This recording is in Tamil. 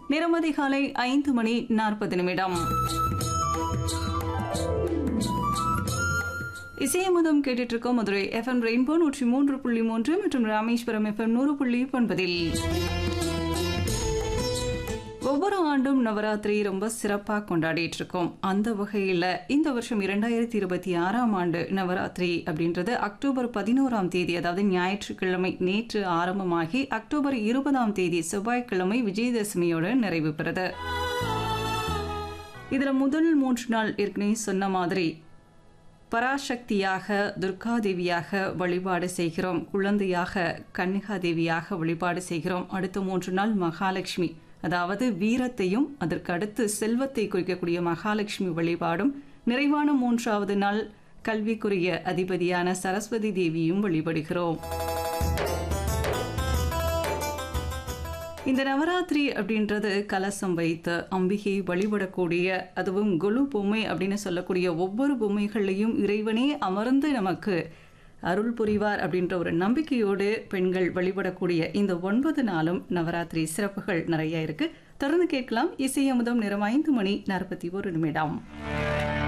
நிறமதி காலை ஐந்து மணி நாற்பது நிமிடம் இசையமுதம் கேட்டுட்டு இருக்கோம் மதுரை எஃப்எம் ரெயின்போ நூற்றி மூன்று புள்ளி மூன்று மற்றும் ராமேஸ்வரம் எஃப்எம் நூறு புள்ளி ஒன்பதில் ஒவ்வொரு ஆண்டும் நவராத்திரி ரொம்ப சிறப்பாக கொண்டாடிட்டு இருக்கோம் அந்த வகையில் இந்த வருஷம் இரண்டாயிரத்தி இருபத்தி ஆறாம் ஆண்டு நவராத்திரி அப்படின்றது அக்டோபர் பதினோராம் தேதி அதாவது ஞாயிற்றுக்கிழமை நேற்று ஆரம்பமாகி அக்டோபர் இருபதாம் தேதி செவ்வாய்க்கிழமை விஜயதசமியோட நிறைவு பெறுது இதில் முதல் மூன்று நாள் ஏற்கனவே சொன்ன மாதிரி பராசக்தியாக துர்காதேவியாக வழிபாடு செய்கிறோம் குழந்தையாக கன்னிகாதேவியாக வழிபாடு செய்கிறோம் அடுத்த மூன்று நாள் மகாலட்சுமி அதாவது வீரத்தையும் அதற்கு அடுத்து செல்வத்தை குறிக்கக்கூடிய மகாலட்சுமி வழிபாடும் நிறைவான மூன்றாவது நாள் கல்விக்குரிய அதிபதியான சரஸ்வதி தேவியும் வழிபடுகிறோம் இந்த நவராத்திரி அப்படின்றது கலசம் வைத்து அம்பிகை வழிபடக்கூடிய அதுவும் குலு பொம்மை அப்படின்னு சொல்லக்கூடிய ஒவ்வொரு பொம்மைகள்லையும் இறைவனே அமர்ந்து நமக்கு அருள் புரிவார் அப்படின்ற ஒரு நம்பிக்கையோடு பெண்கள் வழிபடக்கூடிய இந்த ஒன்பது நாளும் நவராத்திரி சிறப்புகள் நிறைய இருக்கு தொடர்ந்து கேட்கலாம் இசையமுதம் நிறம் ஐந்து மணி நாற்பத்தி ஒரு நிமிடம்